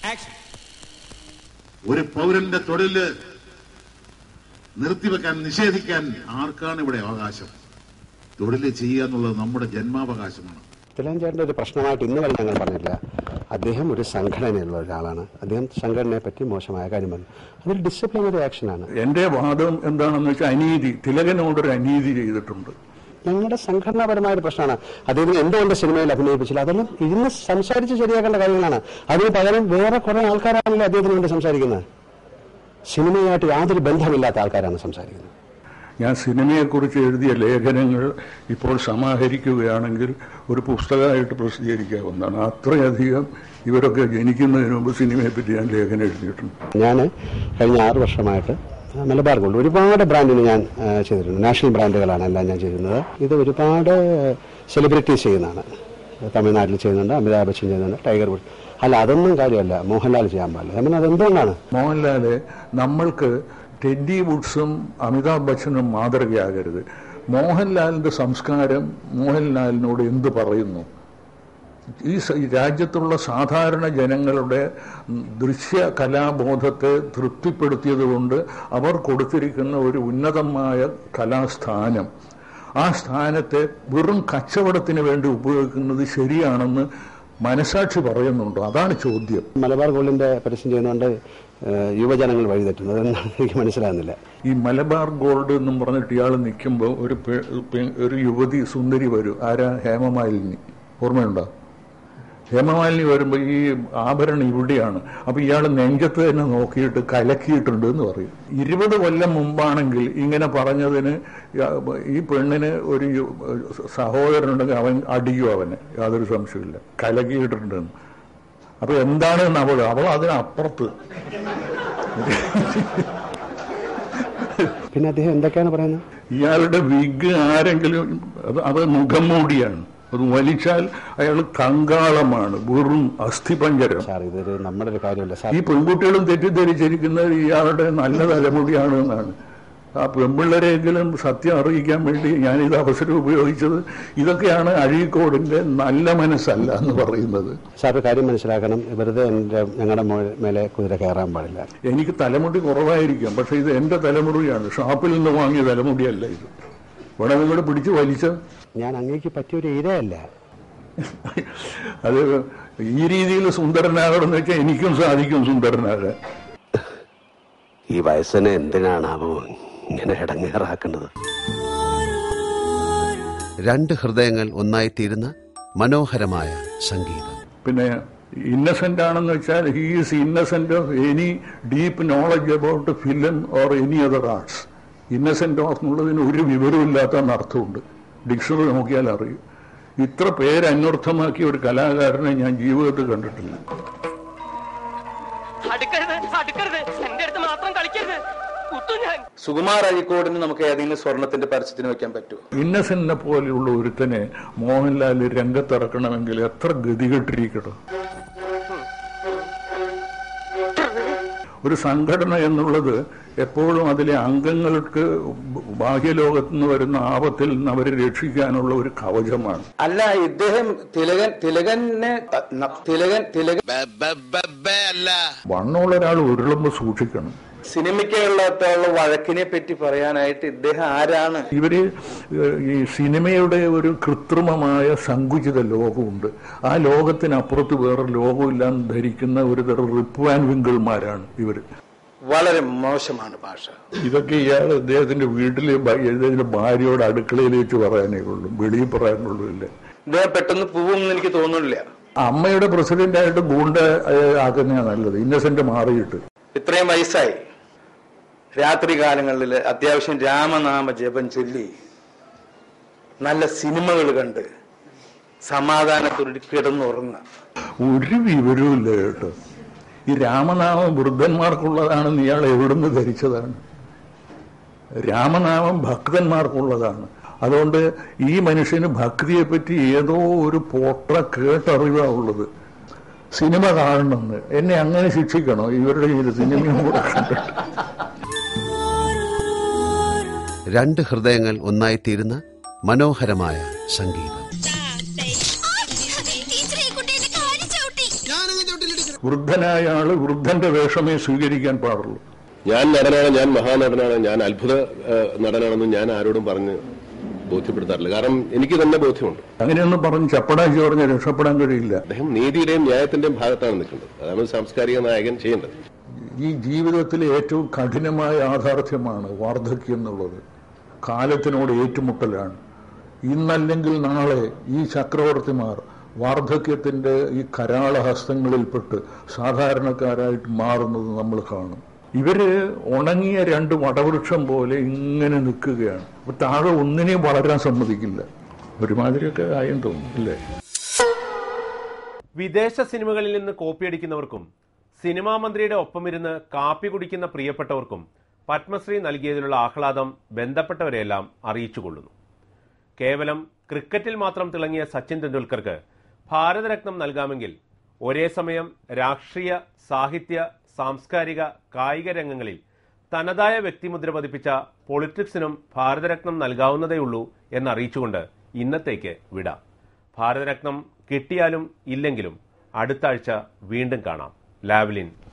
ഒരു പൗരന്റെ തൊഴില് നിർത്തിവെക്കാൻ നിഷേധിക്കാൻ ആർക്കാണ് ഇവിടെ അവകാശം തൊഴില് ചെയ്യുക എന്നുള്ളത് നമ്മുടെ ജന്മാവകാശമാണ് തിലഞ്ചേട്ടൻ്റെ ഒരു പ്രശ്നമായിട്ട് ഇന്ന് വരെ ഞങ്ങൾ പറഞ്ഞില്ല അദ്ദേഹം ഒരു സംഘടനയുള്ള ഒരാളാണ് അദ്ദേഹം സംഘടനയെ പറ്റി മോശമായ കാര്യം പറഞ്ഞു അതൊരു ഡിസിപ്ലിനറി ആക്ഷനാണ് എന്റെ വാദം എന്താണെന്ന് വെച്ചാൽ അനീതി തിലകനോടൊരു അനീതി ചെയ്തിട്ടുണ്ട് ഞങ്ങളുടെ സംഘടനാപരമായ ഒരു പ്രശ്നമാണ് അദ്ദേഹത്തിന് എന്തുകൊണ്ട് സിനിമയിൽ അഭിനയിപ്പിച്ചില്ല അതെല്ലാം ഇരുന്ന് സംസാരിച്ച് ശരിയാക്കേണ്ട കാര്യങ്ങളാണ് അതിന് പകരം വേറെ കുറെ ആൾക്കാരാണല്ലോ അദ്ദേഹത്തിന് വേണ്ടി സംസാരിക്കുന്നത് സിനിമയായിട്ട് യാതൊരു ബന്ധമില്ലാത്ത ആൾക്കാരാണ് സംസാരിക്കുന്നത് ഞാൻ സിനിമയെക്കുറിച്ച് എഴുതിയ ലേഖനങ്ങൾ ഇപ്പോൾ സമാഹരിക്കുകയാണെങ്കിൽ ഒരു പുസ്തകമായിട്ട് പ്രസിദ്ധീകരിക്കാവുന്നതാണ് അത്രയധികം ഇവരൊക്കെ ജനിക്കുന്നതിന് മുമ്പ് സിനിമയെപ്പറ്റി ഞാൻ ലേഖനം എഴുതിയിട്ടുണ്ട് ഞാൻ കഴിഞ്ഞ ആറ് വർഷമായിട്ട് മലബാർ ഗോൾഡ് ഒരുപാട് ബ്രാൻഡിന് ഞാൻ ആ, ചെയ്തിട്ടുണ്ട് നാഷണൽ ബ്രാൻഡുകളാണ് എല്ലാം ഞാൻ ചെയ്യുന്നത് ഇത് ഒരുപാട് സെലിബ്രിറ്റീസ് ചെയ്യുന്നതാണ് തമിഴ്നാട്ടിൽ ചെയ്യുന്നുണ്ട് അമിതാഭ് ബച്ചൻ ചെയ്യുന്നുണ്ട് ടൈഗർ വുഡ് അല്ല അതൊന്നും കാര്യമല്ല മോഹൻലാൽ ചെയ്യാൻ പാടില്ല ഞാൻ പറഞ്ഞത് അതെന്തുകൊണ്ടാണ് മോഹൻലാല് നമ്മൾക്ക് ടെഡി വുഡ്സും അമിതാഭ് ബച്ചനും മാതൃകയാകരുത് മോഹൻലാലിന്റെ സംസ്കാരം മോഹൻലാലിനോട് എന്ത് പറയുന്നു ഈ സ- ഈ രാജ്യത്തുള്ള സാധാരണ ജനങ്ങളുടെ ഉം, ദൃശ്യ കലാബോധത്തെ തൃപ്തിപ്പെടുത്തിയതുകൊണ്ട് അവർ കൊടുത്തിരിക്കുന്ന ഒരു ഉന്നതമായ കലാസ്ഥാനം ആ സ്ഥാനത്തെ വെറും കച്ചവടത്തിന് വേണ്ടി ഉപയോഗിക്കുന്നത് ശരിയാണെന്ന് മനസാക്ഷി പറയുന്നുണ്ടോ അതാണ് ചോദ്യം മലബാർ ഗോൾഡിന്റെ പരസ്യം ചെയ്യുന്നതുകൊണ്ട് ഏഹ്, യുവജനങ്ങൾ വഴിതെറ്റുന്നത് അതെന്താണെന്ന് എനിക്ക് മനസ്സിലാകുന്നില്ല ഈ മലബാർ ഗോൾഡ് എന്നും പറഞ്ഞിട്ട് ഇയാൾ നിൽക്കുമ്പോൾ ഒരു പെ- പെ- ഒരു യുവതി സുന്ദരി വരും ആരാ ഹേമമാലിനി ഓർമ്മയുണ്ടോ ഹേമമാലിനി വരുമ്പോൾ ഈ ആഭരണം ഇവിടെയാണ് അപ്പൊ ഇയാൾ നെഞ്ചത്ത് തന്നെ നോക്കിയിട്ട് കലക്കിയിട്ടുണ്ട് എന്ന് പറയും ഇരുപത് കൊല്ലം മുമ്പാണെങ്കിൽ ഇങ്ങനെ പറഞ്ഞതിന് യ- ഈ പെണ്ണിന് ഒരു യു- സഹോദരനുണ്ടെങ്കിൽ അവൻ അടിക്കും അവനെ യാതൊരു സംശയമില്ല കലക്കിയിട്ടുണ്ടെന്ന് അപ്പൊ എന്താണ് അവൾ അവൾ അതിനപ്പുറത്ത് പിന്നെ അദ്ദേഹം എന്തൊക്കെയാണ് പറയുന്നത് ഇയാളുടെ വിഗ് ആരെങ്കിലും അത് അത് മുഖം മൂടിയാണ് അത് വലിച്ചാൽ അയാൾ കങ്കാളമാണ് വെറും അസ്ഥിപഞ്ചരം സാർ ഇതൊരു നമ്മുടെ ഒരു കാര്യമല്ല സാർ ഈ പെൺകുട്ടികളും തെറ്റിദ്ധരിച്ചിരിക്കുന്നത് ഇയാളുടെ നല്ല തലമുടിയാണ് എന്നാണ് ആ പെൺപിള്ളരെങ്കിലും സത്യം അറിയിക്കാൻ വേണ്ടി ഞാനിത് അവസരം ഉപയോഗിച്ചത് ഇതൊക്കെയാണ് അഴീക്കോടിന്റെ നല്ല മനസ്സല്ല എന്ന് പറയുന്നത് സാർ ഒരു കാര്യം മനസ്സിലാക്കണം വെറുതെ എൻ്റെ ഞങ്ങളുടെ മോ- മേലെ കുതിര കയറാൻ പാടില്ല എനിക്ക് തലമുടി കുറവായിരിക്കാം പക്ഷെ ഇത് എന്റെ തലമുടിയാണ് ഷാപ്പിൽ നിന്ന് വാങ്ങിയ തലമുടിയല്ല ഇത് ഇവിടെ നിങ്ങൾ പിടിച്ച് വലിച്ച ഞാൻ അങ്ങേക്ക് പറ്റിയൊരു ഇരയല്ല അത് ഈ രീതിയിൽ സുന്ദരനാകണമെന്ന് വെച്ചാൽ എനിക്കും സാധിക്കും സുന്ദരനാകാൻ ഈ വയസ്സിനെ എന്തിനാണാവോ ഇങ്ങനെ ഇടങ്ങേറാക്കുന്നത് രണ്ട് ഹൃദയങ്ങൾ ഒന്നായിത്തീരുന്ന മനോഹരമായ സംഗീതം പിന്നെ ഇന്നസെന്റ് ആണെന്ന് വെച്ചാൽ he is innocent of any deep knowledge about film or any other arts innocent of എന്നുള്ളതിന് ഒരു വിവരമില്ലാത്ത അർത്ഥമുണ്ട് ഡിക്ഷണറി നോക്കിയാൽ അറിയും ഇത്ര പേര് അന്വർത്ഥമാക്കിയ ഒരു കലാകാരനെ ഞാൻ ജീവിതത്തിൽ കണ്ടിട്ടില്ല അടുക്കരുത് അടുക്കരുത് എന്റെ അടുത്ത് മാത്രം കളിക്കരുത് കുത്തു ഞാൻ സുകുമാർ അഴിക്കോടിന് നമുക്ക് ഏതെങ്കിലും സ്വർണത്തിന്റെ പരസ്യത്തിന് വെക്കാൻ പറ്റുമോ ഇന്നസെന്റിനെ പോലെയുള്ള ഒരുത്തനെ മോഹൻലാൽ രംഗത്തിറക്കണമെങ്കിൽ എത്ര ഗതികെട്ടിരിക്കണം ഒരു സംഘടന എന്നുള്ളത് എപ്പോഴും അതിലെ അംഗങ്ങൾക്ക് ബാഹ്യലോകത്ത് നിന്ന് വരുന്ന ആപത്തിൽ നിന്ന് അവരെ രക്ഷിക്കാനുള്ള ഒരു കവചമാണ് അല്ല ഇദ്ദേഹം തിലകൻ തിലകനെ ത- ന- തിലകൻ തിലകൻ വണ്ണമുള്ള ഒരാൾ ഉരുളുമ്പോൾ സൂക്ഷിക്കണം സിനിമയ്ക്കുള്ള വഴക്കിനെ പറ്റി പറയാനായിട്ട് ഇദ്ദേഹം ആരാണ് ഇവര് ഏഹ്, ഈ സിനിമയുടെ ഒരു കൃത്രിമമായ സങ്കുചിത ലോകമുണ്ട് ആ ലോകത്തിനപ്പുറത്ത് വേറെ ലോകമില്ലാന്ന് ധരിക്കുന്ന ഒരു തരം റിപ്വാൻ വിങ്കിൾമാരാണ് ഇവര് വളരെ മോശമാണ് ഭാഷ ഇതൊക്കെ ഇയാൾ അദ്ദേഹത്തിന്റെ വീട്ടിലെ ഭ- അദ്ദേഹത്തിന്റെ ഭാര്യയോട് അടുക്കളയിൽ വെച്ച് പറയാനേ ഉള്ളൂ വെളിയിൽ പറയാനുള്ളൂ ഇല്ല ഇദ്ദേഹം പെട്ടെന്ന് പോവുമെന്ന് എനിക്ക് തോന്നുന്നില്ല അമ്മയുടെ പ്രസിഡന്റായിട്ട് ഗൂണ്ട ഏഹ്, ആക്കുന്നതാണ് നല്ലത് ഇന്നസെന്റ് മാറിയിട്ട് ഇത്രയും വയസ്സായി രാത്രി കാലങ്ങളിൽ അത്യാവശ്യം രാമനാമ ജപം ചൊല്ലി നല്ല സിനിമകൾ കണ്ട് സമാധാനത്തോടെ കിടന്നുറങ്ങുക ഒരു വിവരവും ഇല്ല കേട്ടോ ഈ രാമനാമം വൃദ്ധന്മാർക്കുള്ളതാണെന്ന് ഇയാൾ എവിടുന്ന് ധരിച്ചതാണ് രാമനാമം ഭക്തന്മാർക്കുള്ളതാണ് അതുകൊണ്ട് ഈ മനുഷ്യന് ഭക്തിയെ പറ്റി ഏതോ ഒരു പോട്ട കേട്ടറിവാ ഉള്ളത് സിനിമ കാണണമെന്ന് എന്നെ അങ്ങനെ ശിക്ഷിക്കണോ ഇവരുടെ ഈ സിനിമയും കൂടെ കണ്ടിട്ട് രണ്ട് ഹൃദയങ്ങൾ ഒന്നായിത്തീരുന്ന മനോഹരമായ സംഗീതം ടീച്ചറെ ഈ കുട്ടി എന്റെ കാലിൽ ചവിട്ടി ഞാനങ്ങ് ചവിട്ടിലിടിക്കണം വൃദ്ധനായ ആള് വൃദ്ധന്റെ വേഷമേ സ്വീകരിക്കാൻ പാടുള്ളൂ ഞാൻ നടനാണ് ഞാൻ മഹാനടനാണ് ഞാൻ അത്ഭുത ഏഹ്, നടനാണെന്നും ഞാൻ ആരോടും പറഞ്ഞ് ബോധ്യപ്പെടുത്താറില്ല കാരണം എനിക്ക് തന്നെ ബോധ്യമുണ്ട് അങ്ങനെയൊന്നും പറഞ്ഞ് ചപ്പടാക്കി പറഞ്ഞ് രക്ഷപ്പെടാൻ കഴിയില്ല അദ്ദേഹം നീതിയുടെയും ന്യായത്തിന്റെയും ഭാഗത്താണ് നിൽക്കുന്നത് അതാണ് ഒരു സാംസ്കാരിക നായകൻ ചെയ്യേണ്ടത് ഈ ജീവിതത്തിലെ ഏറ്റവും കഠിനമായ യാഥാർത്ഥ്യമാണ് വാർദ്ധക്യം എന്നുള്ളത് കാലത്തിനോട് ഏറ്റുമുട്ടലാണ് ഇന്നല്ലെങ്കിൽ നാളെ ഈ ചക്രവർത്തിമാർ വാർദ്ധക്യത്തിന്റെ ഈ കരാളഹസ്തങ്ങളിൽപ്പെട്ട് സാധാരണക്കാരായിട്ട് മാറുന്നത് നമ്മൾ കാണും ഇവര് ഉണങ്ങിയ രണ്ട് വടവൃക്ഷം പോലെ ഇങ്ങനെ നിൽക്കുകയാണ് അപ്പൊ താഴെ ഒന്നിനെയും വളരാൻ സമ്മതിക്കില്ല ഒരുമാതിരിയൊക്കെ ആയെന്ന് തോന്നുന്നു അല്ലേ വിദേശ സിനിമകളിൽ നിന്ന് കോപ്പിയടിക്കുന്നവർക്കും സിനിമാ മന്ത്രിയുടെ ഒപ്പമിരുന്ന് കാപ്പി കുടിക്കുന്ന പ്രിയപ്പെട്ടവർക്കും പത്മശ്രീ നൽകിയതിലുള്ള ആഹ്ലാദം ബന്ധപ്പെട്ടവരെയെല്ലാം അറിയിച്ചുകൊള്ളുന്നു കേവലം ക്രിക്കറ്റിൽ മാത്രം തിളങ്ങിയ സച്ചിൻ തെണ്ടുൽക്കർക്ക് ഭാരതരത്നം നൽകാമെങ്കിൽ ഒരേ സമയം രാഷ്ട്രീയ സാഹിത്യ സാംസ്കാരിക കായിക രംഗങ്ങളിൽ തനതായ വ്യക്തിമുദ്ര പതിപ്പിച്ച പൊളിറ്റിക്സിനും ഭാരതരത്നം നൽകാവുന്നതേയുള്ളൂ എന്നറിയിച്ചുകൊണ്ട് ഇന്നത്തേക്ക് വിടാം ഭാരതരത്നം കിട്ടിയാലും ഇല്ലെങ്കിലും അടുത്ത ആഴ്ച വീണ്ടും കാണാം ലാവ്ലിൻ